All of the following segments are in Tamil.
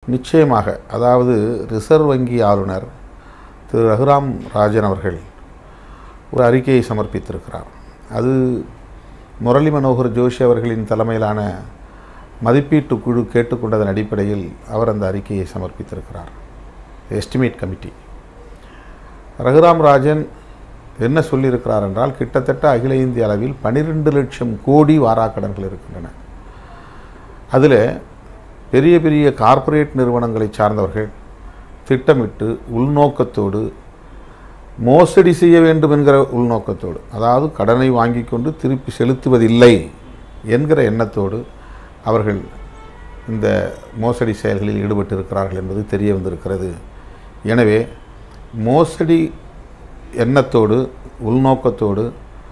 நிச்சயமாக அதாவது ரிசர்வ் வங்கி ஆளுநர் திரு ரகுராம் ராஜன் அவர்கள் ஒரு அறிக்கையை சமர்ப்பித்திருக்கிறார் அது முரளி மனோகர் ஜோஷி அவர்களின் தலைமையிலான மதிப்பீட்டு குழு கேட்டுக்கொண்டதன் அடிப்படையில் அவர் அந்த அறிக்கையை சமர்ப்பித்திருக்கிறார் எஸ்டிமேட் கமிட்டி ரகுராம் ராஜன் என்ன சொல்லியிருக்கிறார் என்றால் கிட்டத்தட்ட அகில இந்திய அளவில் பனிரெண்டு லட்சம் கோடி வாராக்கடன்கள் இருக்கின்றன அதில் பெரிய பெரிய கார்ப்பரேட் நிறுவனங்களை சார்ந்தவர்கள் திட்டமிட்டு உள்நோக்கத்தோடு மோசடி செய்ய வேண்டும் என்கிற உள்நோக்கத்தோடு அதாவது கடனை வாங்கி கொண்டு திருப்பி செலுத்துவதில்லை என்கிற எண்ணத்தோடு அவர்கள் இந்த மோசடி செயல்களில் ஈடுபட்டு இருக்கிறார்கள் என்பது தெரிய வந்திருக்கிறது எனவே மோசடி எண்ணத்தோடு உள்நோக்கத்தோடு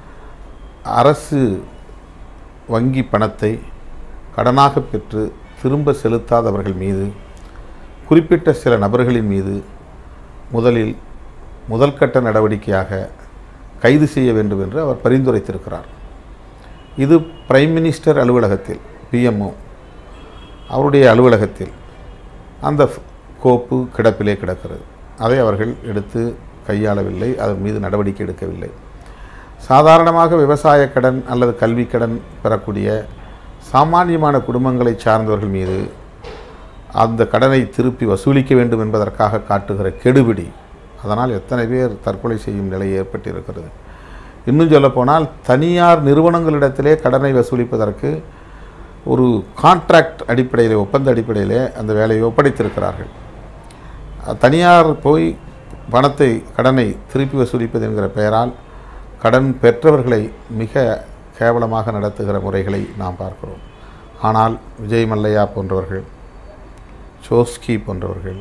அரசு வங்கி பணத்தை கடனாக பெற்று திரும்ப செலுத்தாதவர்கள் மீது குறிப்பிட்ட சில நபர்களின் மீது முதலில் முதல்கட்ட நடவடிக்கையாக கைது செய்ய வேண்டும் என்று அவர் பரிந்துரைத்திருக்கிறார் இது பிரைம் மினிஸ்டர் அலுவலகத்தில் பிஎம்ஓ அவருடைய அலுவலகத்தில் அந்த ஃப்- கோப்பு கிடப்பிலே கிடக்கிறது அதை அவர்கள் எடுத்து கையாளவில்லை அதன் மீது நடவடிக்கை எடுக்கவில்லை சாதாரணமாக விவசாய கடன் அல்லது கல்வி கடன் பெறக்கூடிய சாமானியமான குடும்பங்களை சார்ந்தவர்கள் மீது அந்த கடனை திருப்பி வசூலிக்க வேண்டும் என்பதற்காக காட்டுகிற கெடுபிடி அதனால் எத்தனை பேர் தற்கொலை செய்யும் நிலை ஏற்பட்டிருக்கிறது இன்னும் சொல்லப்போனால் தனியார் நிறுவனங்களிடத்திலே கடனை வசூலிப்பதற்கு ஒரு கான்ட்ராக்ட் அடிப்படையில் ஒப்பந்த அடிப்படையிலே அந்த வேலையை ஒப்படைத்திருக்கிறார்கள் தனியார் போய் பணத்தை கடனை திருப்பி வசூலிப்பது என்கிற பெயரால் கடன் பெற்றவர்களை மிக கேவலமாக நடத்துகிற முறைகளை நாம் பார்க்கிறோம் ஆனால் விஜய் மல்லையா போன்றவர்கள் சோஸ்கி போன்றவர்கள்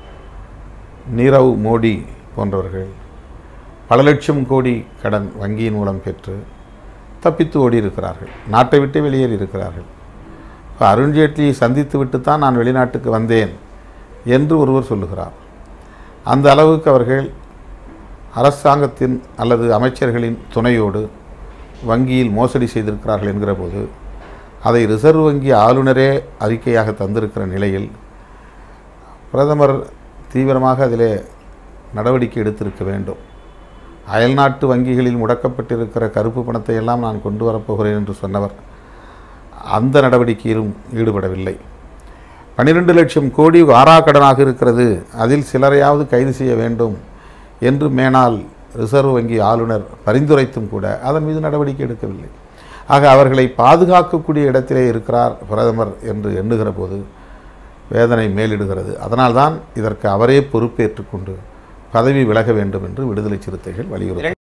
நீரவ் மோடி போன்றவர்கள் பல லட்சம் கோடி கடன் வங்கியின் மூலம் பெற்று தப்பித்து ஓடி இருக்கிறார்கள் நாட்டை விட்டு வெளியேறி இருக்கிறார்கள் இப்போ அருண்ஜேட்லியை சந்தித்து விட்டு தான் நான் வெளிநாட்டுக்கு வந்தேன் என்று ஒருவர் சொல்லுகிறார் அந்த அளவுக்கு அவர்கள் அரசாங்கத்தின் அல்லது அமைச்சர்களின் துணையோடு வங்கியில் மோசடி செய்திருக்கிறார்கள் என்கிற போது அதை ரிசர்வ் வங்கி ஆளுநரே அறிக்கையாக தந்திருக்கிற நிலையில் பிரதமர் தீவிரமாக அதிலே நடவடிக்கை எடுத்திருக்க வேண்டும் அயல்நாட்டு வங்கிகளில் முடக்கப்பட்டிருக்கிற கருப்பு பணத்தை எல்லாம் நான் கொண்டு வரப்போகிறேன் என்று சொன்னவர் அந்த நடவடிக்கையிலும் ஈடுபடவில்லை பன்னிரெண்டு லட்சம் கோடி வாராக்கடனாக இருக்கிறது அதில் சிலரையாவது கைது செய்ய வேண்டும் என்று மேனால் ரிசர்வ் வங்கி ஆளுநர் பரிந்துரைத்தும் கூட அதன் மீது நடவடிக்கை எடுக்கவில்லை ஆக அவர்களை பாதுகாக்கக்கூடிய இடத்திலே இருக்கிறார் பிரதமர் என்று எண்ணுகிற போது வேதனை மேலிடுகிறது அதனால்தான் இதற்கு அவரே பொறுப்பேற்றுக்கொண்டு பதவி விலக வேண்டும் என்று விடுதலை சிறுத்தைகள் வலியுறுத்தி